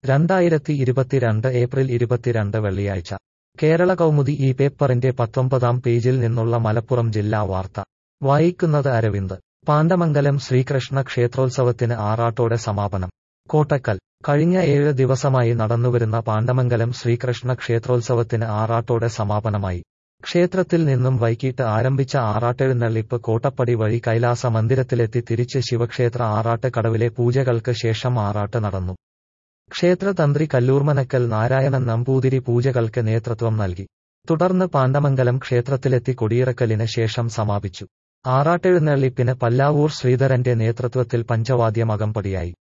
രണ്ടായിരത്തി ഇരുപത്തിരണ്ട് ഏപ്രിൽ ഇരുപത്തിരണ്ട് വെള്ളിയാഴ്ച കേരള കൗമുദി ഈ പേപ്പറിന്റെ പത്തൊമ്പതാം പേജിൽ നിന്നുള്ള മലപ്പുറം ജില്ലാ വാർത്ത വായിക്കുന്നത് അരവിന്ദ് പാണ്ഡമംഗലം ശ്രീകൃഷ്ണ ക്ഷേത്രോത്സവത്തിന് ആറാട്ടോടെ സമാപനം കോട്ടക്കൽ കഴിഞ്ഞ ഏഴ് ദിവസമായി നടന്നുവരുന്ന പാണ്ഡമംഗലം ശ്രീകൃഷ്ണ ക്ഷേത്രോത്സവത്തിന് ആറാട്ടോടെ സമാപനമായി ക്ഷേത്രത്തിൽ നിന്നും വൈകിട്ട് ആരംഭിച്ച ആറാട്ടെഴുന്നള്ളിപ്പ് കോട്ടപ്പടി വഴി കൈലാസ മന്ദിരത്തിലെത്തി തിരിച്ച് ശിവക്ഷേത്ര ആറാട്ട് കടവിലെ പൂജകൾക്ക് ശേഷം ആറാട്ട് നടന്നു ക്ഷേത്രതന്ത്രി കല്ലൂർമനക്കൽ നാരായണൻ നമ്പൂതിരി പൂജകൾക്ക് നേതൃത്വം നൽകി തുടർന്ന് പാണ്ഡമംഗലം ക്ഷേത്രത്തിലെത്തി കൊടിയിറക്കലിന് ശേഷം സമാപിച്ചു ആറാട്ടെഴുന്നള്ളിപ്പിന് പല്ലാവൂർ ശ്രീധരന്റെ നേതൃത്വത്തിൽ പഞ്ചവാദ്യം അകമ്പടിയായി